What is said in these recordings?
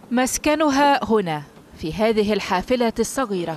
مسكنها هنا في هذه الحافلة الصغيرة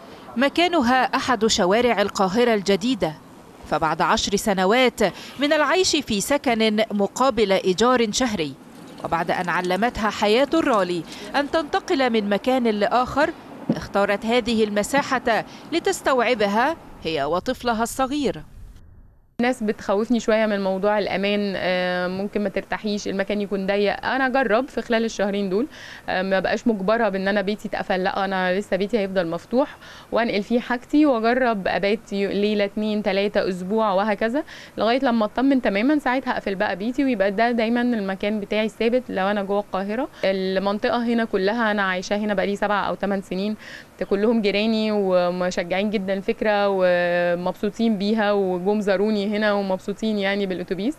مكانها أحد شوارع القاهرة الجديدة فبعد عشر سنوات من العيش في سكن مقابل إيجار شهري وبعد أن علمتها حياة الرالي أن تنتقل من مكان لآخر اختارت هذه المساحة لتستوعبها هي وطفلها الصغير ناس بتخوفني شويه من موضوع الامان آه، ممكن ما ترتاحيش المكان يكون ضيق انا اجرب في خلال الشهرين دول آه، ما بقاش مجبره بان انا بيتي اتقفل لا انا لسه بيتي هيفضل مفتوح وانقل فيه حاجتي واجرب ابات ليله اتنين تلاته اسبوع وهكذا لغايه لما اطمن تماما ساعتها اقفل بقى بيتي ويبقى ده دايما المكان بتاعي الثابت لو انا جوه القاهره المنطقه هنا كلها انا عايشاها هنا بقالي سبع او ثمان سنين كلهم جيراني ومشجعين جدا الفكره ومبسوطين بيها وجم زاروني هنا ومبسوطين يعني بالاتوبيس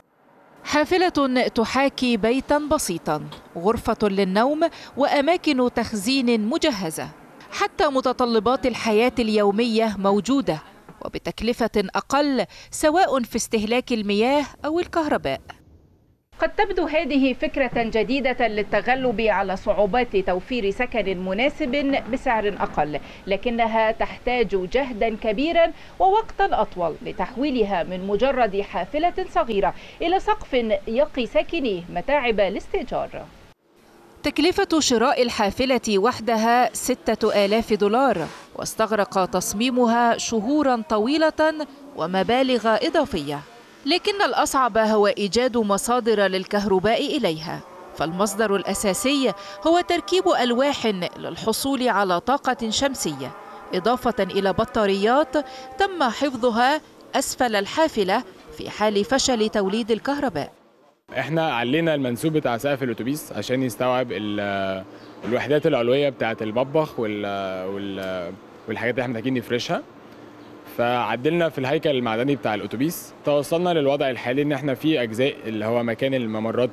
حافلة تحاكي بيتا بسيطا غرفة للنوم وأماكن تخزين مجهزة حتى متطلبات الحياة اليومية موجودة وبتكلفة أقل سواء في استهلاك المياه أو الكهرباء قد تبدو هذه فكرة جديدة للتغلب على صعوبات توفير سكن مناسب بسعر أقل لكنها تحتاج جهدا كبيرا ووقتا أطول لتحويلها من مجرد حافلة صغيرة إلى سقف يقي ساكنيه متاعب الاستئجار تكلفة شراء الحافلة وحدها ستة آلاف دولار واستغرق تصميمها شهورا طويلة ومبالغ إضافية لكن الأصعب هو إيجاد مصادر للكهرباء إليها فالمصدر الأساسي هو تركيب ألواح للحصول على طاقة شمسية إضافة إلى بطاريات تم حفظها أسفل الحافلة في حال فشل توليد الكهرباء احنا علينا المنسوب بتاع سقف الاتوبيس عشان يستوعب الوحدات العلويه بتاعه المطبخ والحاجات اللي احنا محتاجين نفرشها فعدلنا في الهيكل المعدني بتاع الاتوبيس توصلنا للوضع الحالي ان احنا في اجزاء اللي هو مكان الممرات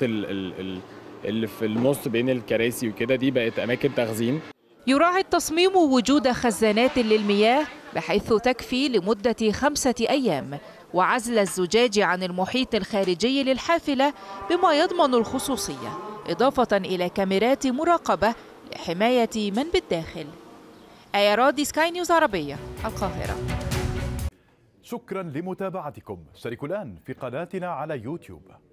اللي في النص بين الكراسي وكده دي بقت اماكن تخزين يراعي التصميم وجود خزانات للمياه بحيث تكفي لمدة خمسة أيام وعزل الزجاج عن المحيط الخارجي للحافلة بما يضمن الخصوصية إضافة إلى كاميرات مراقبة لحماية من بالداخل أيرادي سكاي نيوز عربية القاهرة شكرا لمتابعتكم شاركوا الآن في قناتنا على يوتيوب